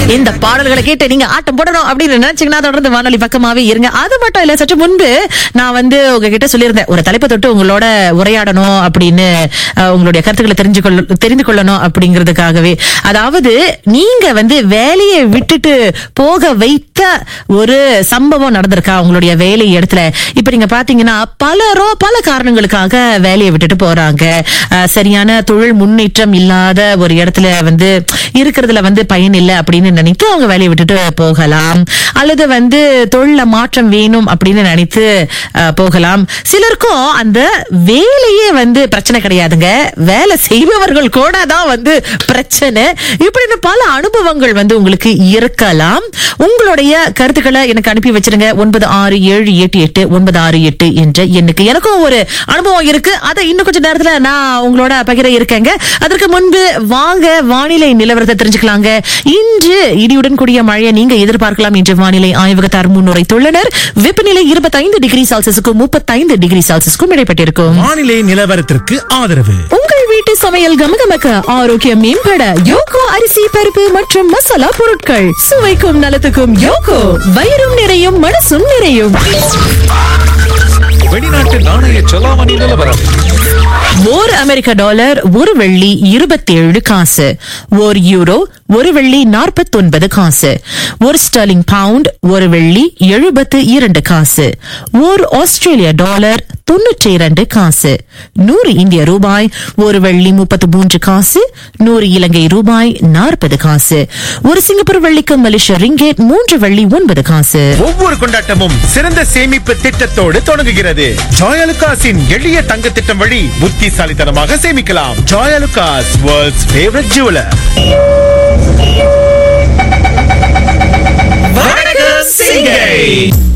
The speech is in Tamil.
இந்த பாடல்களை கேட்டு நீங்க ஆட்டம் போடணும் அப்படின்னு நினைச்சீங்கன்னா தொடர்ந்து வானொலி பக்கமாவே இருங்க அது மட்டும் இல்ல சற்று முன்பு நான் வந்து உங்ககிட்ட சொல்லியிருந்தேன் ஒரு தலைப்பை தொட்டு உங்களோட உரையாடணும் அப்படின்னு அஹ், உங்களுடைய கருத்துக்களை தெரிஞ்சு கொள்ள தெரிந்து கொள்ளணும் அப்படிங்கிறதுக்காகவே அதாவது நீங்க வந்து வேலையை விட்டுட்டு போக வைத்த ஒரு சம்பவம் நடந்திருக்கா உங்களுடைய வேலை இடத்துல இப்ப நீங்க பாத்தீங்கன்னா பலரோ பல காரணங்களுக்காக வேலையை விட்டுட்டு போறாங்க அஹ், சரியான தொழில் முன்னேற்றம் இல்லாத ஒரு இடத்துல வந்து இருக்கிறதுல வந்து பயன் இல்லை அப்படின்னு நினைத்து அவங்க வேலையை விட்டுட்டு போகலாம் அல்லது வந்து தொழில மாற்றம் வேணும் அப்படின்னு நினைத்து அஹ், போகலாம் சிலருக்கும் அந்த வேலையே வந்து பிரச்சனை கிடையாதுங்க வேலை செய்பவர்கள் கூட தான் வந்து பிரச்சனை இப்படின்னு பல அனுபவங்கள் வந்து உங்களுக்கு இருக்கலாம் உங்களுடைய கருத்துக்களை எனக்கு அனுப்பி வச்சிருங்க ஒன்பது ஆறு ஏழு எட்டு எட்டு ஒன்பது ஆறு எட்டு என்ற எண்ணுக்கு எனக்கும் ஒரு அனுபவம் இருக்கு அதை இன்னும் கொஞ்ச நேரத்துல நான் உங்களோட பகிர இருக்கேங்க அதற்கு முன்பு வாங்க வானிலை நிலவரத்தை தெரிஞ்சுக்கலாங்க இன்று இடியுடன் கூடிய மழையை நீங்க எதிர்பார்க்கலாம் என்று வானிலை ஆய்வகத்தார் முன்னுரைத்துள்ளனர் வெப்பநிலை இருபத்தைந்து டிகிரி செல்சியஸுக்கும் முப்பத்தைந்து டிகிரி செல்சியஸுக்கும் இடைப்பட்டிருக்கும் வானிலை நிலவரத்திற்கு ஆதரவு உங்கள் வீட்டு சமையல் கமகமக்க ஆரோக்கியம் மேம்பட யோகோ அரிசி பருப்பு மற்றும் மசாலா பொருட்கள் சுவைக்கும் நலத்துக்கும் யோகோ வயிறும் நிறையும் மனசும் நிறையும் வெளிநாட்டு நாணய செலாவணி நிலவரம் ஓர் அமெரிக்க டாலர் ஒரு வெள்ளி இருபத்தி ஏழு காசு ஓர் யூரோ ஒரு வெள்ளி நாற்பத்தி ஒன்பது காசு ஒரு ஸ்டர்லிங் பவுண்ட் ஒரு வெள்ளி எழுபத்து இரண்டு காசு ஓர் ஆஸ்திரேலிய டாலர் தொன்னூற்றி இரண்டு காசு நூறு இந்திய ரூபாய் ஒரு வெள்ளி முப்பத்து மூன்று காசு நூறு இலங்கை ரூபாய் நாற்பது காசு ஒரு சிங்கப்பூர் வெள்ளிக்கு மலேசிய ரிங்கேட் மூன்று வெள்ளி ஒன்பது காசு ஒவ்வொரு கொண்டாட்டமும் சிறந்த சேமிப்பு திட்டத்தோடு தொடங்குகிறது ஜாயலுகாஸின் எளிய தங்க திட்டம் வழி புத்திசாலித்தனமாக சேமிக்கலாம் ஜாயலுகாஸ் வேர்ல்ட்ஸ் ஃபேவரட் ஜுவலர் வணக்கம், சிங்கை.